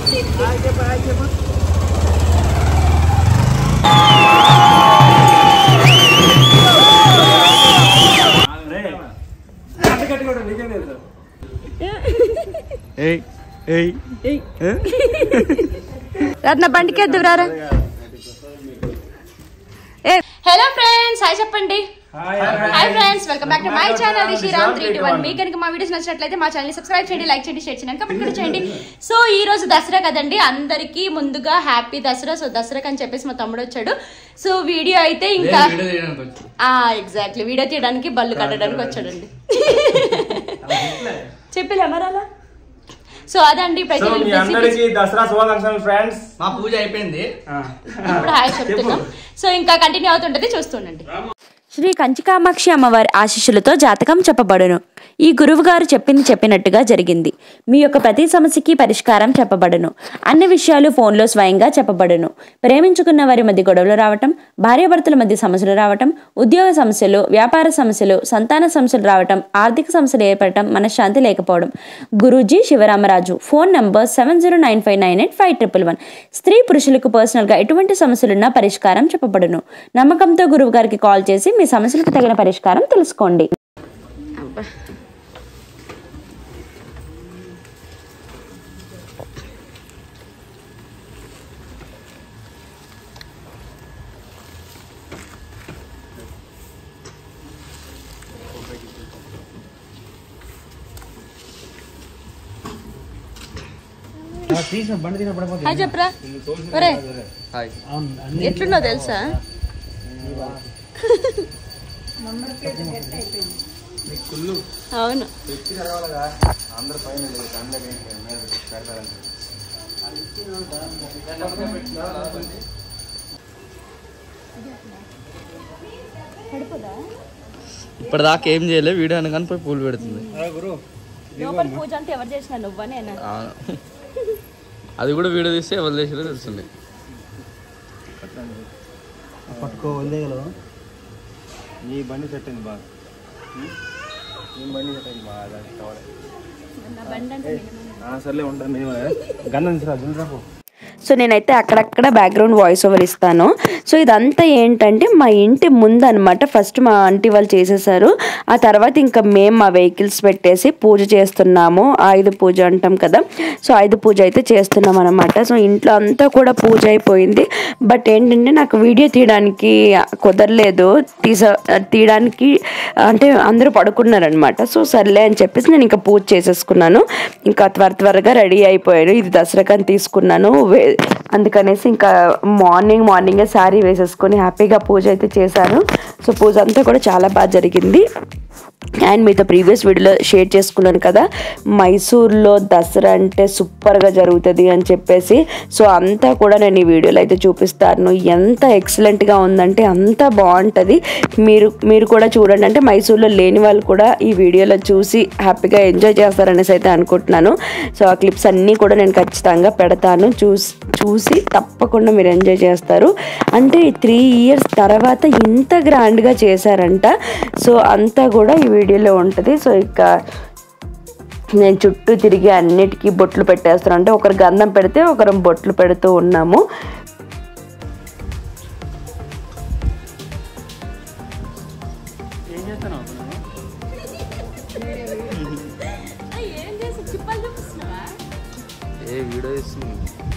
ఏయ్ ఏయ్ రత్న బండికి ఎద్దు రారా హలో ఫ్రెండ్స్ హాయ్ చెప్పండి hi friends welcome back to my channel Sriram three two one మీకు కనుక మా వీడియోస్ నచ్చినట్లయితే మా ఛానల్ సబ్స్క్రైబ్ చేయండి లైక్ చేయండి షేర్ చేయండి కమెంట్ కూడా చేయండి సో ఈ రోజు దసరా కదండి అందరికీ ముందుగా హ్యాపీ దసరా సో దసరాకి అని చెప్పేసి మా తమ్ముడు వచ్చాడు సో వీడియో అయితే ఇంకా ఆ ఎగ్జాక్ట్లీ వీడియో తీయడానికి బళ్ళు కట్టడానికి వచ్చాడండి చెప్పలే మరి అలా సో అదండి సో ప్రతి మీ అందరికి దసరా శుభాకాంక్షలు ఫ్రెండ్స్ మా పూజ అయిపోయింది ఇప్పుడు హాయ్ చెప్తున్నాం సో ఇంకా కంటిన్యూ అవుతుంటది చూస్తుండండి శ్రీ కంచికామాక్షి అమ్మవారి ఆశీస్సులతో జాతకం చెప్పబడును ఈ గురువుగారు చెప్పింది చెప్పినట్టుగా జరిగింది మీ యొక్క ప్రతి సమస్యకి పరిష్కారం చెప్పబడును అన్ని విషయాలు ఫోన్లో స్వయంగా చెప్పబడును ప్రేమించుకున్న వారి మధ్య గొడవలు రావటం భార్యాభర్తల మధ్య సమస్యలు రావటం ఉద్యోగ సమస్యలు వ్యాపార సమస్యలు సంతాన సమస్యలు రావటం ఆర్థిక సమస్యలు ఏర్పడటం మనశ్శాంతి లేకపోవడం Guruji Sivaramaraju phone number seven zero nine five nine eight five triple one స్త్రీ పురుషులకు పర్సనల్గా ఎటువంటి సమస్యలున్నా పరిష్కారం చెప్పబడును నమ్మకంతో గురువు గారికి కాల్ చేసి మీ సమస్యలకు తగిన పరిష్కారం తెలుసుకోండి హాయ్ చెప్పరా ఒరే హాయ్ ఎట్లున్నావు తెలుసా అవును ఇప్పటిదాకా ఏం చేయలే వీడియో అనగానే పోయి పూలు పెడుతుంది లోపల పూజ అంతా ఎవరు చేసిన నువ్వా నేనా అవును. అది కూడా వీడియో తీస్తే ఎవరు చేసారో తెలుస్తుంది పట్టుకో వదిలేయగలవు నీ బండి సెట్ అయింది బాగా నీ బండి సెట్ అయింది బాగా అది కావాలి ఆ, సర్లే ఉంటాను నేను గంధం తీసుకురా జల్ది రాపో సో నేనైతే అక్కడక్కడ బ్యాక్గ్రౌండ్ వాయిస్ ఓవర్ ఇస్తాను సో ఇదంతా ఏంటంటే మా ఇంటి ముందు అనమాట ఫస్ట్ మా ఆంటీ వాళ్ళు చేసేసారు ఆ తర్వాత ఇంకా మేము మా వెహికల్స్ పెట్టేసి పూజ చేస్తున్నాము ఆయుధ పూజ అంటాం కదా సో ఆయుధ పూజ అయితే చేస్తున్నాం అనమాట సో ఇంట్లో అంతా కూడా పూజ అయిపోయింది బట్ ఏంటంటే నాకు వీడియో తీయడానికి కుదరలేదు తీస తీయడానికి అంటే అందరూ పడుకున్నారనమాట సో సర్లే అని చెప్పేసి నేను ఇంకా పూజ చేసేసుకున్నాను ఇంకా త్వర త్వరగా రెడీ అయిపోయాను ఇది దసరాకని తీసుకున్నాను వే- అందుకనేసి ఇంకా మార్నింగ్ మార్నింగే శారీ వేసేసుకొని హ్యాపీగా పూజ అయితే చేశాను సో పూజ అంతా కూడా చాలా బాగా జరిగింది అండ్ మీతో ప్రీవియస్ వీడియోలో షేర్ చేసుకున్నాను కదా మైసూర్లో దసరా అంటే సూపర్గా జరుగుతుంది అని చెప్పేసి సో అంతా కూడా నేను ఈ వీడియోలో అయితే చూపిస్తాను ఎంత ఎక్సలెంట్గా ఉందంటే అంత బాగుంటుంది మీరు మీరు కూడా చూడండి అంటే మైసూర్లో లేని వాళ్ళు కూడా ఈ వీడియోలో చూసి హ్యాపీగా ఎంజాయ్ చేస్తారనేసి అయితే అనుకుంటున్నాను సో ఆ క్లిప్స్ అన్నీ కూడా నేను ఖచ్చితంగా పెడతాను చూసి చూసి తప్పకుండా మీరు ఎంజాయ్ చేస్తారు అంటే త్రీ ఇయర్స్ తర్వాత ఇంత గ్రాండ్గా చేశారంట సో అంతా కూడా ఈ వీడియోలో ఉంటుంది సో ఇక నేను చుట్టూ తిరిగి అన్నిటికీ బొట్లు పెట్టేస్తాను అంటే ఒకరు గంధం పెడితే ఒకరు బొట్లు పెడుతూ ఉన్నాము ఏం చేసి చిప్పలు చూపిస్తున్నావా ఏ వీడియో ఇస్తుంది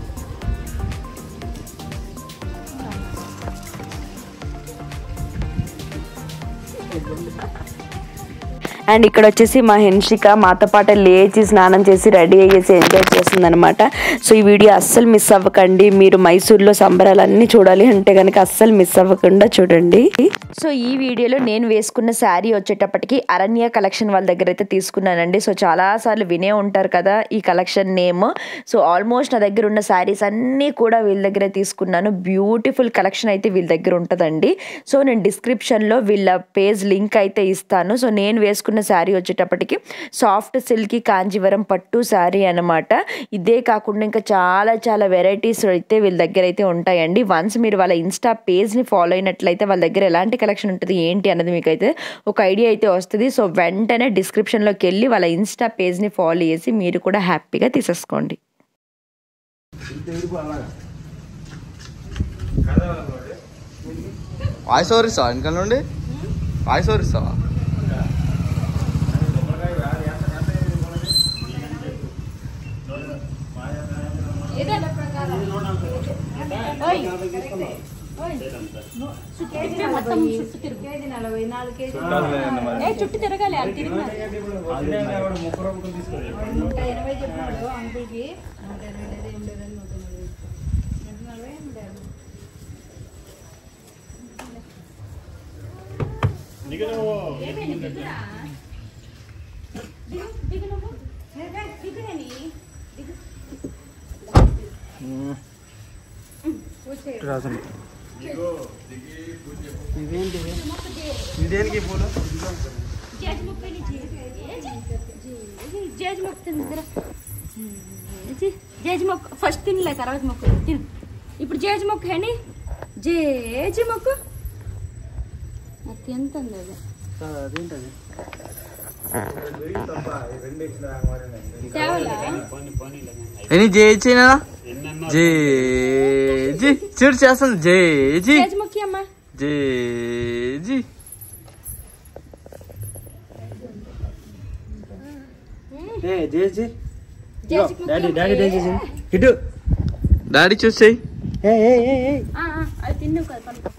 అండ్ ఇక్కడ వచ్చేసి మా హెన్షిక మాతో పాటు లేచి స్నానం చేసి రెడీ అయ్యేసి ఎంజాయ్ చేస్తుందనమాట సో ఈ వీడియో అస్సలు మిస్ అవ్వకండి మీరు మైసూర్లో సంబరాలన్నీ చూడాలి అంటే కనుక అస్సలు మిస్ అవ్వకుండా చూడండి సో ఈ వీడియోలో నేను వేసుకున్న శారీ వచ్చేటప్పటికి అరణ్య కలెక్షన్ వాళ్ళ దగ్గర అయితే తీసుకున్నానండి సో చాలాసార్లు వినే ఉంటారు కదా ఈ కలెక్షన్ నేమ్ సో ఆల్మోస్ట్ నా దగ్గర ఉన్న శారీస్ అన్నీ కూడా వీళ్ళ దగ్గరే తీసుకున్నాను బ్యూటిఫుల్ కలెక్షన్ అయితే వీళ్ళ దగ్గర ఉంటుందండి సో నేను డిస్క్రిప్షన్లో వీళ్ళ పేజ్ లింక్ అయితే ఇస్తాను సో నేను వేసుకున్న శారీ వచ్చేటప్పటికి సాఫ్ట్ సిల్కీ కాంజీవరం పట్టు శారీ అనమాట ఇదే కాకుండా ఇంకా చాలా చాలా వెరైటీస్ అయితే వీళ్ళ దగ్గర అయితే ఉంటాయండి వన్స్ మీరు వాళ్ళ ఇన్స్టా పేజ్ని ఫాలో అయినట్లయితే వాళ్ళ దగ్గర ఎలాంటి కలెక్షన్ ఉంటుంది ఏంటి అన్నది మీకు అయితే ఒక ఐడియా అయితే వస్తుంది సో వెంటనే డిస్క్రిప్షన్లోకి వెళ్ళి వాళ్ళ ఇన్స్టా పేజ్ని ఫాలో చేసి మీరు కూడా హ్యాపీగా తీసేసుకోండి ఇంత ఇరుకు అలాగా కథ అనుకోండి వాయిస్ ఓవర్ ఇస్తావా వెనకాల నుండి వాయిస్ ఓవర్ ఇస్తావా ఓయ్. ఓయ్. చుట్టూ మొత్తం చుట్టూ తిరుగు. ఏ చుట్టూ తిరగాలి అది తిరిగి ముప్పై రూపాయలు తీసుకోండి నూట ఎనభై చెప్పాడు అంకుల్కి నూట ఎనభై అయితే ఏం లేదని నూట ఎనభై నూట నలభై నూట యాభై ఏమైంది దిగురా దిగు దిగు నువ్వు దిగురేని దిగు రాసండి ఇదేంటి పూలు జేజ్ ముక్కని జేజ్ మొక్క తిందిరా జేజ్ మొక్క ఫస్ట్ తినలే తర్వాత మొక్క తిను ఇప్పుడు జేజ్ మొక్క హేని జేజి మొక్క అది ఎంత ఉంది అది అదేంటది తేవాలా ఎన్ని జేచినా జేజీ చూడు చేస్తుంది జేజీ జేజ్ మొక్క అమ్మా జేజీ ఏ జేజీ జేజ్ మొక్క డాడీ అమ్మా. డాడీ దయచేసి ఇటు డాడీ చూసేయి ఏ ఏ ఏ ఏ ఆ, ఆ, అది తిన్నావు కదా పనుకో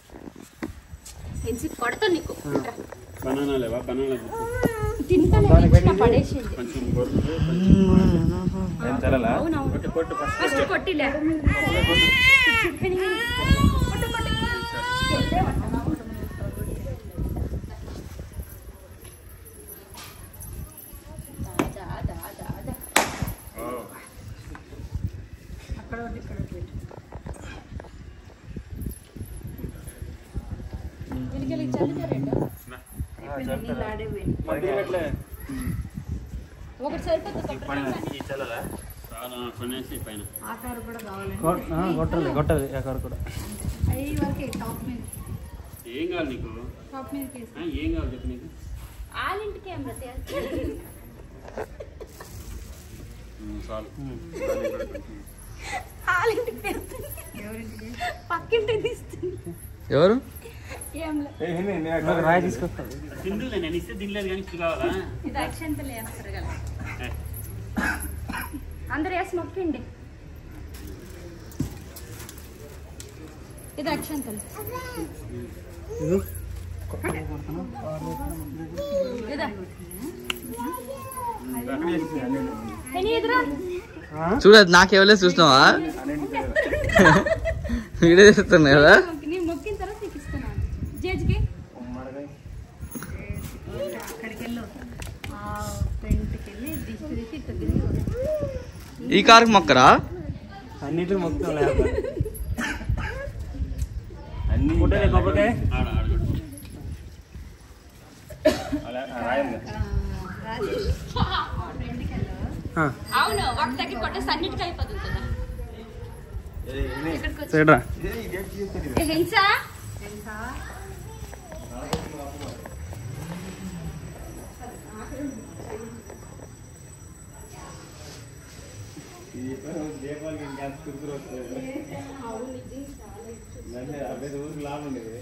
ఎంచి కొడతా నీకు రా. బనానా లేవా బనానా తింటానే ఇచ్చిన పడేసేయండి కొంచెం గొర్రెలు ఏం చల్లలా అవునవును కొట్టు కొట్టు ఫస్ట్ ఫస్ట్ కొట్టిలే అక్కడ ఒకటి ఇక్కడ ఒకటి పెట్టు. అయిపోయింది, నీళ్ళు ఆడేవి. ఒకటి సరిపోతుంది చాలా కొనేసి పైన ఆకారు కూడా కావాలండి కొట్టాలి కొట్టాలి ఎక్కడ కూడా అయ్యి వరకే టాప్ మీద ఏం కావాలి నీకు టాప్ మీదకి వేసి ఆ, ఏం కావాలి చెప్పు నీకు ఆలింటికి ఏం రా ఉమ్, చాలు ఆలింటికి ఎవరింటికి పక్కింటికి తీస్తుంది ఎవరు ఏం లే రాయి తీసుకొస్తాను తిందులే నేను ఇస్తే తినలేదు కానీ ఇప్పుడు కావాలా ఇది అక్షంతలు వేస్తారు కదా ఏ, అందరు వేసి మొక్కండి ఇది అక్షంతలు ఇదా హెనీ ఎదురా చూడు అది నాకు ఎవలేదు చూసినావా వీడియో తీస్తున్నా కదా నేను మొక్కిన తర్వాత నీకు ఇస్తున్నాను జేజ్కి అక్కడికి వెళ్ళు ఆ ఫ్రంట్కి వెళ్ళి దిష్టి తీసి ఇక్కడ తిరిగి ఈ కార్కి మొక్కరా అన్నిటి మొత్తం లేదు అన్ని కొబ్బరికాయ ఆడ ఆడ కొట్టు. అలా రాయండి ఫ్రంట్కి వెళ్ళు అవును ఒక దగ్గర కొట్టేసి అన్నిటికీ అయిపోతుంది కదా ఇక్కడికి వచ్చి సైడ్రా ఏ హింసా తెలుసా దీపావళికి ఇంకా కుదురు వస్తుంది నన్ను అదే ఊరికి లాభం ఉండేది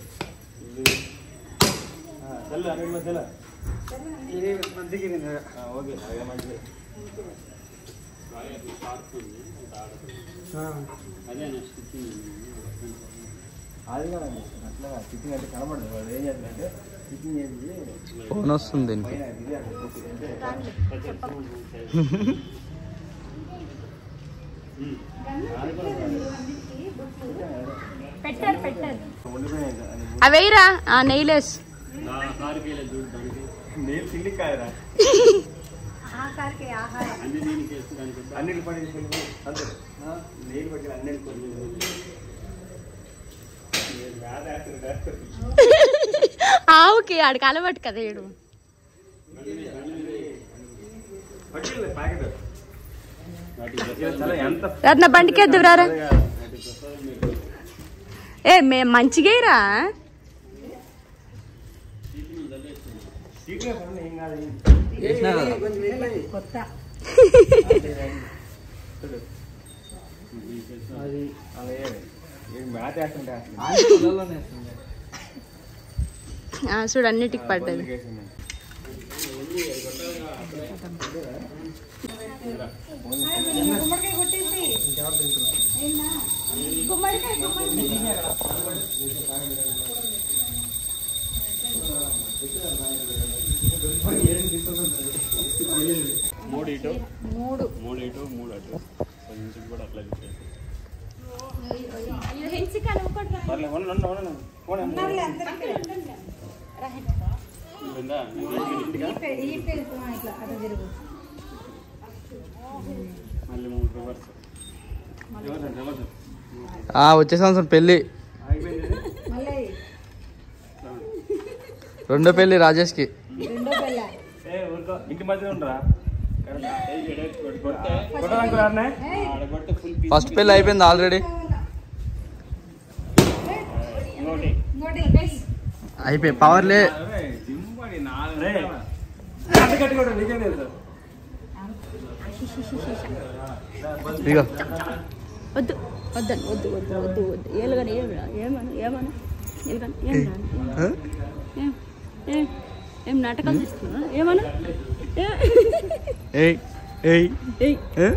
చల్ల అక్కడ చల్ల ఇది మంచిగా ఓకే అదే మంచిది రాయి అట్లా పార్క్ ఉంది అది ఆడ. అదే నా స్టిచ్చింగ్ అది కాదండి అట్లా స్టిచ్చింగ్ అంటే కనబడదు వాళ్ళు ఏం చేస్తారంటే స్టిచ్చింగ్ చేసి ఫోన్ వస్తుంది దీనికి పైన ఇది అక్కడ కూర్చుంటే పెట్టారు పెట్టారు ఉండిపోయినాయి కదా. అవేరా నెయిలేస్ కారుకి వెళ్ళేది చూడు దానికి నేను తిండి కాదురా ఆకారికి ఆహారం అన్ని దీనికి వేసి దానికి అన్నిటి పడి తీసుకెళ్ళి అంతే నీళ్ళు పట్టి అన్నిటి కొన్ని ఆవుకి ఆడికి అలవాటు కదా ఏడు పట్టిల్లు ప్యాకెట్ వాటికి చాలా ఎంత రత్న బండికి ఎద్దురారా ఏ మే మంచిగా సీట్లే పనులు ఏం కాదు కొత్త అది అలాగే మ్యాథ్ వేస్తుంటే వేస్తుంది చూడు అన్నిటికి పడ్డది వేసింది. మూడు ఇటు మూడు మూడు ఇటు మూడు అటు కొంచెం కూడా అట్లా చేసేది. పర్లేదు, ఉండండి, ఉండండి, ఉండండి. పోనీ, ఉందా? ఇంటికా? మళ్ళీ మూడు రివర్స్ రివర్స్ రివర్స్ ఆ, వచ్చే సంవత్సరం పెళ్ళి అయిపోయింది రెండో పెళ్ళి రాజేష్కి ఏ ఊరుకో ఇంటి మధ్యలో ఉండరా కొట్టడానికి ఆడగొట్టే ఫుల్ పీస్ ఫస్ట్ పెళ్ళి అయిపోయింది ఆల్రెడీ ఇంకోటి అయిపోయి పవర్లే ఇదిగో వద్దు వద్దండి వద్దు వద్దు వద్దు వద్దు ఏలుగాని ఏమి ఏమను ఏమను ఏలుగాని ఏం రాను ఆ? ఏం ఏం ఏం నాటకాలు చేస్తున్నా ఏమను ఏ- ఏయ్ ఏయ్ ఏయ్. ఏ?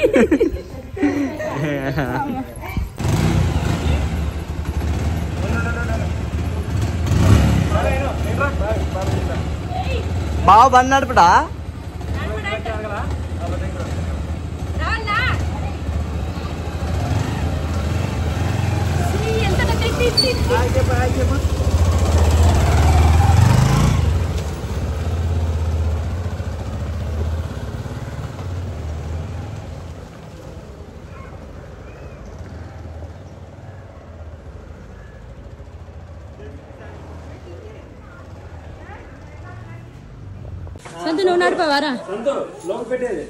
బావ బండి నడుపుడా రావాలా? శ్రీ, ఎంత పెద్ద ఇట్టి, ఇట్టి, ఇట్టి. సంతు నువ్వు నడిపావారా పెట్టేది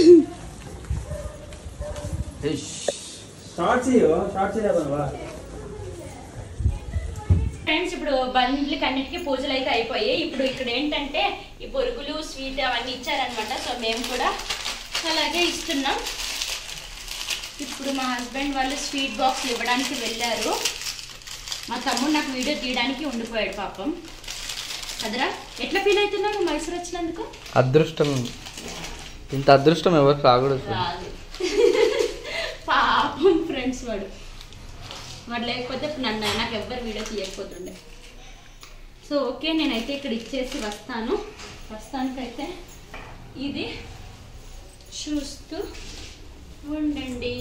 ఇష్. స్టార్ట్ చేయో స్టార్ట్ చేయవా ఫ్రెండ్స్ ఇప్పుడు బండ్లకి అన్నిటికీ పూజలు అయితే అయిపోయాయి ఇప్పుడు ఇక్కడ ఏంటంటే ఈ పొరుగులు స్వీట్ అవన్నీ ఇచ్చారనమాట సో మేము కూడా అలాగే ఇస్తున్నాం ఇప్పుడు మా హస్బెండ్ వాళ్ళు స్వీట్ బాక్స్ ఇవ్వడానికి వెళ్ళారు మా తమ్ముడు నాకు వీడియో తీయడానికి ఉండిపోయాడు పాపం కదరా ఎట్లా ఫీల్ అవుతున్నావు మైసూర్ వచ్చినందుకు అదృష్టం ఇంత అదృష్టం ఎవరికి రాకూడదు రాదు పాపం ఫ్రెండ్స్ వాడు వాడు లేకపోతే నన్ను నాకు ఎవ్వరు వీడియో తీయకపోతుండే సో ఓకే నేనైతే ఇక్కడ ఇచ్చేసి వస్తాను ప్రస్తుతానికైతే ఇది చూస్తూ ఉండండి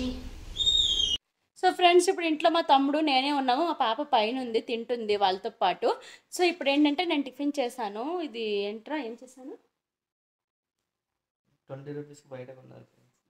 సో ఫ్రెండ్స్ ఇప్పుడు ఇంట్లో మా తమ్ముడు నేనే ఉన్నాము మా పాప పైన ఉంది తింటుంది వాళ్ళతో పాటు సో ఇప్పుడు ఏంటంటే నేను టిఫిన్ చేశాను ఇది ఏంట్రా ఏం చేశాను ట్వంటీ రూపీస్ బయట కొన్నారు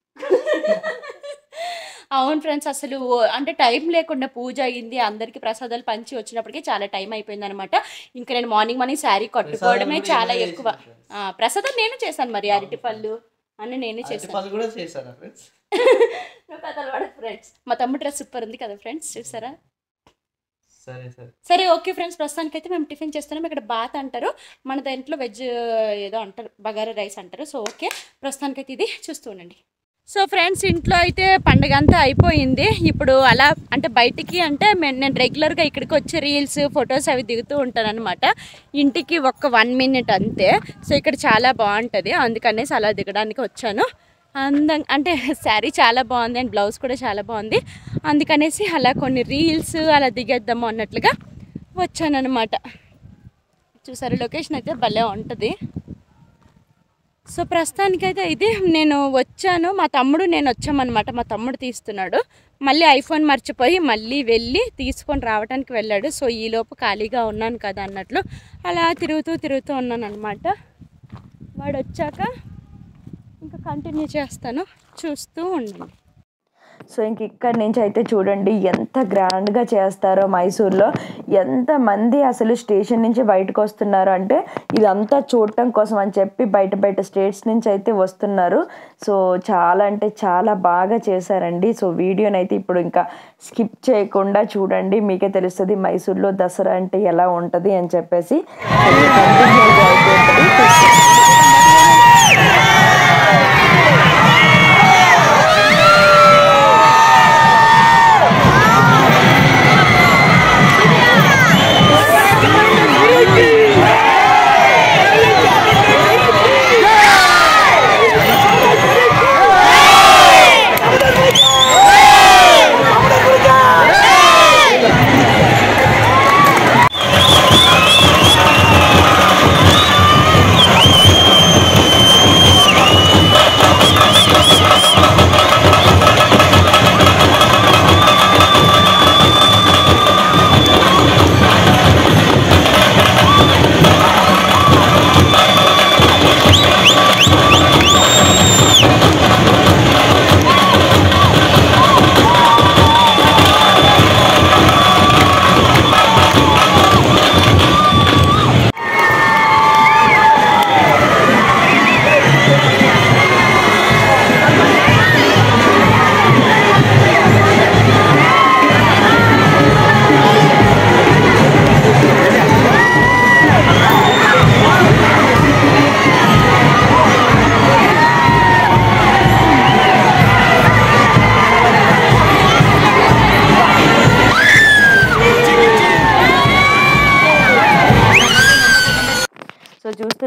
అవును ఫ్రెండ్స్ అసలు అంటే టైం లేకుండా పూజ అయింది అందరికి ప్రసాదాలు పంచి వచ్చినప్పటికీ చాలా టైం అయిపోయింది అనమాట ఇంకా నేను మార్నింగ్ మార్నింగ్ శారీ కట్టుకోవడమే కూడా చాలా నేనే ఎక్కువ చేశాను friends. ఆ, ప్రసాదం నేను చేశాను మరి అరటి పళ్ళు అన్ని నేనే చేశాను పళ్ళు కూడా చేశారా ఫ్రెండ్స్ నువ్వు కథలు పడ ఫ్రెండ్స్ మా తమ్ముడు డ్రెస్ సూపర్ ఉంది కదా ఫ్రెండ్స్ చూసారా సరే సరే సరే ఓకే ఫ్రెండ్స్ ప్రస్తుతానికి అయితే మేము టిఫిన్ చేస్తున్నాం ఇక్కడ బాత్ అంటారు మన దాంట్లో వెజ్ ఏదో అంటారు బగారా రైస్ అంటారు సో ఓకే ప్రస్తుతానికి అయితే ఇది చూస్తూ ఉండండి సో ఫ్రెండ్స్ ఇంట్లో అయితే పండగ అంతా అయిపోయింది ఇప్పుడు అలా అంటే బయటికి అంటే మే- నేను రెగ్యులర్గా ఇక్కడికి వచ్చి రీల్స్ ఫొటోస్ అవి దిగుతూ ఉంటాను అనమాట ఇంటికి ఒక్క వన్ మినిట్ అంతే సో ఇక్కడ చాలా బాగుంటుంది అందుకనేసి అలా దిగడానికి వచ్చాను అందం అంటే శారీ చాలా బాగుంది అండ్ బ్లౌజ్ కూడా చాలా బాగుంది అందుకనేసి అలా కొన్ని రీల్స్ అలా దిగేద్దాము అన్నట్లుగా వచ్చానన్నమాట చూసారు లొకేషన్ అయితే భలే ఉంటుంది సో ప్రస్తుతానికైతే ఇది నేను వచ్చాను మా తమ్ముడు నేను వచ్చామన్నమాట మా తమ్ముడు తీస్తున్నాడు మళ్ళీ ఐఫోన్ మర్చిపోయి మళ్ళీ వెళ్ళి తీసుకొని రావడానికి వెళ్ళాడు సో ఈలోపు ఖాళీగా ఉన్నాను కదా అన్నట్లు అలా తిరుగుతూ తిరుగుతూ ఉన్నాను అనమాట వాడు వచ్చాక ఇంకా కంటిన్యూ చేస్తాను చూస్తూ ఉండండి సో ఇంక ఇక్కడి నుంచి అయితే చూడండి ఎంత గ్రాండ్గా చేస్తారో మైసూర్లో ఎంతమంది అసలు స్టేషన్ నుంచి బయటకు వస్తున్నారు అంటే ఇదంతా చూడటం కోసం అని చెప్పి బయట బయట స్టేట్స్ నుంచి అయితే వస్తున్నారు సో చాలా అంటే చాలా బాగా చేశారండి సో వీడియోని అయితే ఇప్పుడు ఇంకా స్కిప్ చేయకుండా చూడండి మీకే తెలుస్తుంది మైసూర్లో దసరా అంటే ఎలా ఉంటుంది అని చెప్పేసి కంటిన్యూగా అయితే ఉంటుంది.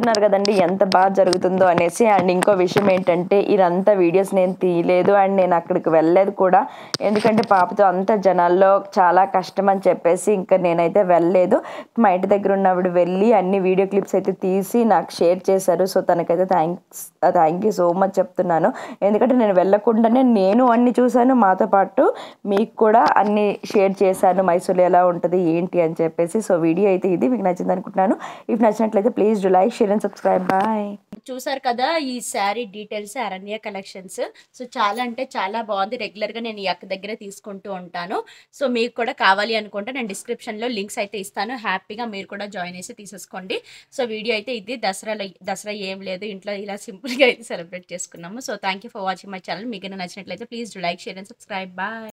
చూస్తున్నారు కదండి ఎంత బాగా జరుగుతుందో అనేసి అండ్ ఇంకో విషయం ఏంటంటే ఇదంతా వీడియోస్ నేను తీయలేదు అండ్ నేను అక్కడికి వెళ్ళలేదు కూడా ఎందుకంటే పాపతో అంత జనాల్లో చాలా కష్టం అని చెప్పేసి ఇంకా నేనైతే వెళ్ళలేదు మా ఇంటి దగ్గర ఉన్నప్పుడు వెళ్ళి అన్ని వీడియో క్లిప్స్ అయితే తీసి నాకు షేర్ చేశారు సో తనకైతే thanks thank you so much చెప్తున్నాను ఎందుకంటే నేను వెళ్ళకుండానే నేను అన్ని చూశాను మాతో పాటు మీకు కూడా అన్ని షేర్ చేశాను మైసూర్లో ఎలా ఉంటుంది ఏంటి అని చెప్పేసి సో వీడియో అయితే ఇది మీకు నచ్చింది అనుకుంటున్నాను ఇఫ్ నచ్చినట్లయితే please do like share and subscribe bye చూసారు కదా ఈ sari details Aranya collections so చాలా అంటే చాలా బాగుంది రెగ్యులర్ గా నేను ఈ అక్క దగ్గర తీసుకుంటూ ఉంటాను సో మీకు కూడా కావాలి అనుకుంటే నేను డిస్క్రిప్షన్ లో లింక్స్ అయితే ఇస్తాను హ్యాపీగా మీరు కూడా జాయిన్ చేసి తీసేసుకోండి సో వీడియో అయితే ఇది దసరాలో దసరా ఏం లేదు ఇంట్లో ఇలా సింపుల్ గా అయితే సెలబ్రేట్ చేసుకున్నాము so thank you for watching my channel మీకు నచ్చినట్లయితే please like share and subscribe bye